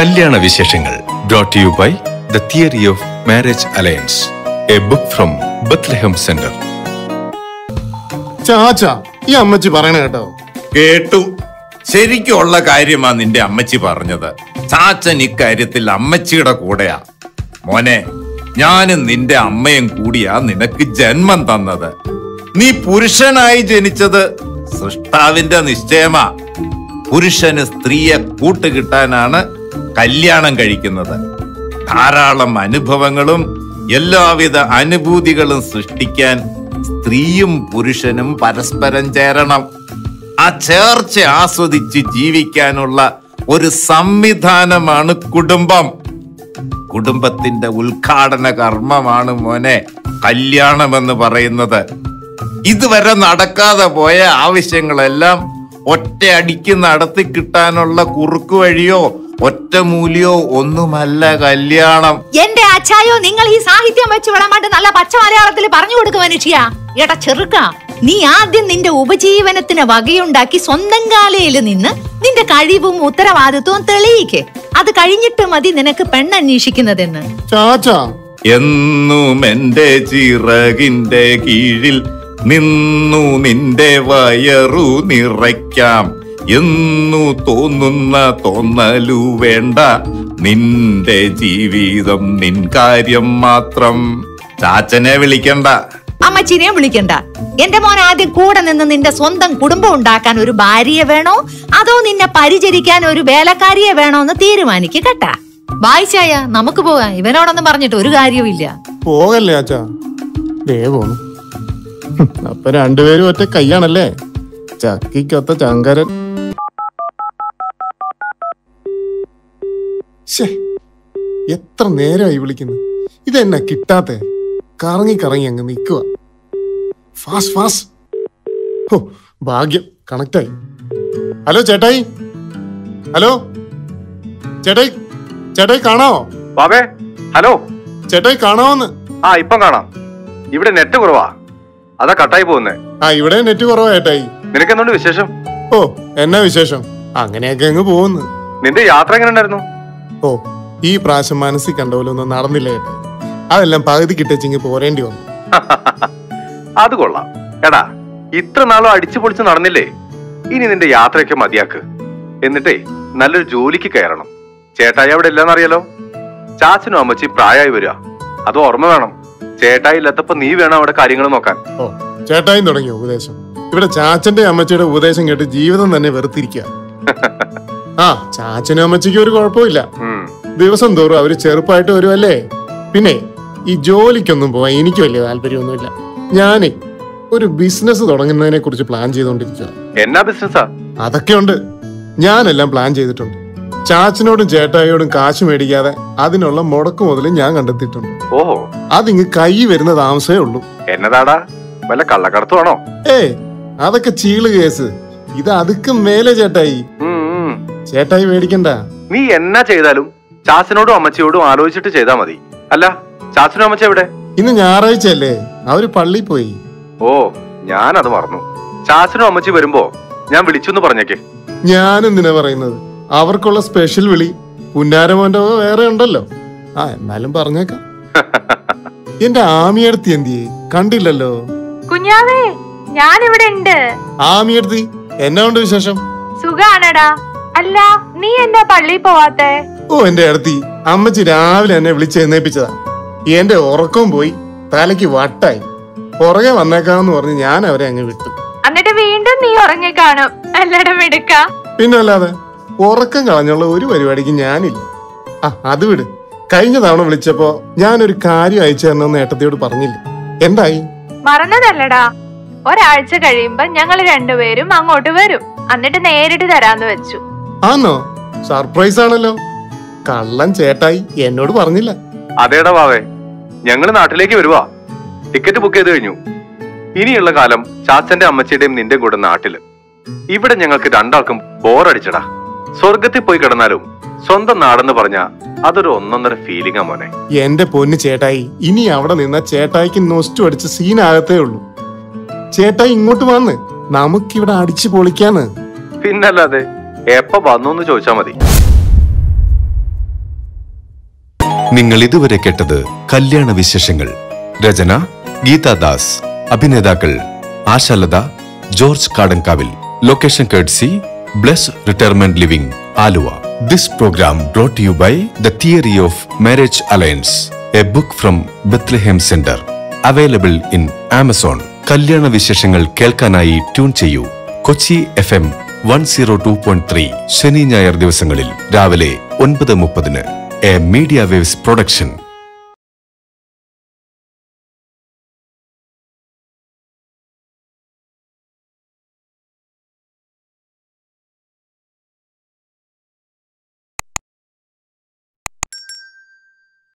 കല്യാണ വിശേഷങ്ങൾ brought you by the theory of marriage alliance a book from Bethlehem centre ചാച്ച ഈ അമ്മച്ചി പറയണ കേട്ടോ കേട്ടു ശരിക്കുള്ള കാര്യമാ നിന്റെ അമ്മച്ചി പറഞ്ഞത് ചാച്ചൻ ഇക്കാര്യത്തിൽ അമ്മച്ചിയുടെ കൂടെയാ മോനെ ഞാനും നിന്റെ അമ്മയും കൂടിയാ നിനക്ക് ജന്മം തന്നത് നീ പുരുഷനായി ജനിച്ചത് സൃഷ്ടാവിന്റെ നിശ്ചയമാ പുരുഷന് സ്ത്രീയെ കൂട്ടുകിട്ടാനാണ് കല്യാണം കഴിക്കുന്നത് ധാരാളം അനുഭവങ്ങളും എല്ലാവിധ അനുഭൂതികളും സൃഷ്ടിക്കാൻ സ്ത്രീയും പുരുഷനും പരസ്പരം ചേരണം ആ ചേർച്ച ആസ്വദിച്ച് ജീവിക്കാനുള്ള ഒരു സംവിധാനമാണ് കുടുംബം കുടുംബത്തിന്റെ ഉദ്ഘാടന കർമ്മമാണ് മോനെ കല്യാണം എന്ന് പറയുന്നത് ഇതുവരെ നടക്കാതെ പോയ ആവശ്യങ്ങളെല്ലാം ഒറ്റയടിക്ക് നടത്തി കിട്ടാനുള്ള കുറുക്കു വഴിയോ ഒറ്റമൂലിയോ ഒന്നുമല്ല കല്യാണം എന്റെ അച്ചായോ നിങ്ങൾ ഈ സാഹിത്യം വെച്ച് വിളമാണ്ട് നല്ല പച്ച മലയാളത്തിൽ പറഞ്ഞു കൊടുക്കും മനുഷ്യ എടാ ചെറുക്ക നീ ആദ്യം നിന്റെ ഉപജീവനത്തിന് വകയുണ്ടാക്കി സ്വന്തം കാലയിൽ നിന്ന് നിന്റെ കഴിവും ഉത്തരവാദിത്വവും തെളിയിക്കേ അത് കഴിഞ്ഞിട്ട് മതി നിനക്ക് പെണ്ണന്വേഷിക്കുന്നതെന്ന് ചാച്ച എന്നും എന്റെ ചിറകിന്റെ കീഴിൽ നിന്നു നിന്റെ വയറു നിറയ്ക്കാം എന്നു തോന്നുന്ന തോന്നലു വേണ്ട നിന്റെ ജീവിതം നിൻ കാര്യം മാത്രം ചാച്ചനെ വിളിക്കണ്ട അമ്മച്ചിനെ വിളിക്കണ്ട എന്റെ മോൻ ആദ്യം കൂടെ നിന്ന് നിന്റെ സ്വന്തം കുടുംബം ഉണ്ടാക്കാൻ ഒരു ഭാര്യയെ വേണോ അതോ നിന്നെ പരിചരിക്കാൻ ഒരു വേലക്കാരിയെ വേണോ എന്ന് തീരുമാനിക്ക് കേട്ടാ വായിച്ചായ നമുക്ക് പോകാം ഇവനോടൊന്നും പറഞ്ഞിട്ട് ഒരു കാര്യവുമില്ല പോകല്ലേ ചാച്ച ദേ പോന്നു ഹും, അപ്പൊ രണ്ടുപേരും ഒറ്റ കൈയാണല്ലേ ചക്കിക്കൊത്ത ചങ്കരൻ ശ്ശേ, എത്ര നേരമായി വിളിക്കുന്നു ഇതെന്നാ കിട്ടാത്തെ കറങ്ങി കറങ്ങി അങ്ങ് നിൽക്കുക ഫാസ്റ്റ് ഫാസ്റ്റ് ഹോ ഭാഗ്യം കണക്റ്റായി ഹലോ ചേട്ടായി ഹലോ ചേട്ടായി ചേട്ടായി കാണാവോ ബാബേ ഹലോ ചേട്ടായി കാണാവോന്ന് ആ ഇപ്പം കാണാം ഇവിടെ നെറ്റ് കുറവാ അതാ കട്ടായി പോകുന്നേ ആ ഇവിടെ നെറ്റ് കുറവാ ചേട്ടായി നിനക്ക് എന്തുകൊണ്ട് വിശേഷം ഓ എന്നാ വിശേഷം അങ്ങനെയൊക്കെ അങ്ങ് പോകുന്നു നിന്റെ യാത്ര എങ്ങനെ ഉണ്ടായിരുന്നു ഓ ഈ പ്രാവശ്യം മനസ്സിൽ കണ്ട പോലെ ഒന്നും നടന്നില്ല ചേട്ടായി അതെല്ലാം പകുതി കിട്ടിച്ചിങ്ങ് പോരേണ്ടി വന്നു അത് കൊള്ളാം എടാ ഇത്ര നാളും അടിച്ചു പൊളിച്ച് നടന്നില്ലേ ഇനി നിന്റെ യാത്രയൊക്കെ മതിയാക്ക് എന്നിട്ടേ നല്ലൊരു ജോലിക്ക് കയറണം ചേട്ടായി അവിടെ ഇല്ലെന്നറിയാലോ ചാച്ചനും അമ്മച്ചി പ്രായമായി വരിക അത് ഓർമ്മ വേണം ചേട്ടായി ഇല്ലാത്തപ്പോ നീ വേണം അവിടെ കാര്യങ്ങൾ നോക്കാൻ ഓ ചേട്ടായും തുടങ്ങിയോ ഉപദേശം ഇവിടെ ചാച്ചന്റെ അമ്മച്ചിയുടെ ഉപദേശം കേട്ട് ജീവിതം തന്നെ വെറുത്തിരിക്കുക ആ ചാച്ചനും അമ്മച്ചിക്കും ഒരു കുഴപ്പമില്ല ഉം. ദിവസം തോറും അവര് ചെറുപ്പമായിട്ട് വരുമല്ലേ പിന്നെ ഈ ജോലിക്കൊന്നും പോവാൻ എനിക്ക് വലിയ താല്പര്യമൊന്നുമില്ല ഞാനേ ഒരു ബിസിനസ് തുടങ്ങുന്നതിനെ കുറിച്ച് പ്ലാൻ ചെയ്തുകൊണ്ടിരിക്കുക എന്നാ ബിസിനസ്സാ അതൊക്കെയുണ്ട് ഞാനെല്ലാം പ്ലാൻ ചെയ്തിട്ടുണ്ട് ചാച്ചനോടും ചേട്ടായിയോടും കാശ് മേടിക്കാതെ അതിനുള്ള മുടക്ക് മുതൽ ഞാൻ കണ്ടെത്തിയിട്ടുണ്ട് ഓഹോ അതിങ്ങ് കൈ വരുന്ന താമസമേ ഉള്ളൂ എന്നതാടാ വല്ല കള്ളക്കടത്തുവാണോ ഏ അതൊക്കെ ചീള് കേസ് ഇത് അതുക്കും മേലെ ചേട്ടായി ഉം, ഉം. ചേട്ടായി മേടിക്കണ്ട നീ എന്നാ ചെയ്താലും ചാച്ചനോടും അമ്മച്ചിയോടും ആലോചിച്ചിട്ട് ചെയ്താ മതി അല്ല ചാച്ചനും അമ്മച്ച എവിടെ ഇന്ന് ഞായറാഴ്ചയല്ലേ അവര് പള്ളിയിൽ പോയി ഓ ഞാനത് മറന്നു ചാച്ചനും അമ്മച്ചി വരുമ്പോ ഞാൻ വിളിച്ചു പറഞ്ഞേക്കെ ഞാനെന്തിനാ പറയുന്നത് അവർക്കുള്ള സ്പെഷ്യൽ വിളി പുന്നാരമോന്റെ വക വേറെ ഉണ്ടല്ലോ ആ എന്നാലും പറഞ്ഞേക്കാം എന്റെ ആമിയടുത്തി എന്തിയേ കണ്ടില്ലല്ലോ കുഞ്ഞാവേ ഞാനിവിടെ ഉണ്ട് ആമിയടുത്തി എന്നാ ഉണ്ട് വിശേഷം സുഖാണടാ അല്ല നീ എന്താ പള്ളിയിൽ പോവാത്തെ ഓ എന്റെ അടുത്തി അമ്മച്ചി രാവിലെ എന്നെ വിളിച്ച് എഴുന്നേപ്പിച്ചതാ എന്റെ ഉറക്കവും പോയി തലയ്ക്ക് വട്ടായി പുറകെ വന്നേക്കാന്ന് പറഞ്ഞ് ഞാൻ അവരെ അങ്ങ് വിട്ടു എന്നിട്ട് വീണ്ടും നീ ഉറങ്ങിക്കാണും അല്ലട മിടുക്ക പിന്നല്ലാതെ ഉറക്കം കളഞ്ഞുള്ള ഒരു പരിപാടിക്ക് ഞാനില്ല ആ അത് വിട് കഴിഞ്ഞ തവണ വിളിച്ചപ്പോ ഞാനൊരു കാര്യം അയച്ചു തരണമെന്ന് ഏട്ടത്തിയോട് പറഞ്ഞില്ല എന്തായി മറന്നതല്ലടാ ഒരാഴ്ച കഴിയുമ്പോ ഞങ്ങൾ രണ്ടുപേരും അങ്ങോട്ട് വരും എന്നിട്ട് നേരിട്ട് തരാന്ന് വെച്ചു ആന്നോ സർപ്രൈസ് ആണല്ലോ കള്ളൻ ചേട്ടായി എന്നോട് പറഞ്ഞില്ല അതേടാ വാവേ ഞങ്ങള് നാട്ടിലേക്ക് വരുവാ ടിക്കറ്റ് ബുക്ക് ചെയ്ത് കഴിഞ്ഞു ഇനിയുള്ള കാലം ചാച്ചന്റെ അമ്മച്ചിയുടെയും നിന്റെ കൂടെ നാട്ടില് ഇവിടെ ഞങ്ങൾക്ക് രണ്ടാൾക്കും ബോറടിച്ചടാ സ്വർഗത്തിൽ പോയി കിടന്നാലും സ്വന്തം നാടെന്ന് പറഞ്ഞ അതൊരു ഒന്നൊന്നര ഫീലിംഗാ മോനെ എന്റെ പൊന്ന് ചേട്ടായി ഇനി അവിടെ നിന്ന ചേട്ടായിക്ക് നൊസ്റ്റു അടിച്ച് സീനാകത്തേ ഉള്ളൂ ചേട്ടായി ഇങ്ങോട്ട് വന്ന് നമുക്കിവിടെ അടിച്ചു പൊളിക്കാന്ന് പിന്നല്ലാതെ എപ്പ വന്നു എന്ന് ചോദിച്ചാ മതി നിങ്ങൾ ഇതുവരെ കേട്ടത് കല്യാണ വിശേഷങ്ങൾ രചന ഗീതാദാസ് അഭിനേതാക്കൾ ആശാലത ജോർജ് കാടൻകാവിൽ ലൊക്കേഷൻ കേട്സി bless retirement living Aluva this program brought you by the theory of marriage alliance a book from Bethlehem centre available in Amazon കല്യാണ വിശേഷങ്ങൾ കേൾക്കാനായി ട്യൂൺ ചെയ്യൂ Kochi F M one zero two point three ശനി ഞായർ ദിവസങ്ങളിൽ രാവിലെ ഒൻപത് മുപ്പതിന് എ മീഡിയ വേവ്സ് പ്രൊഡക്ഷൻ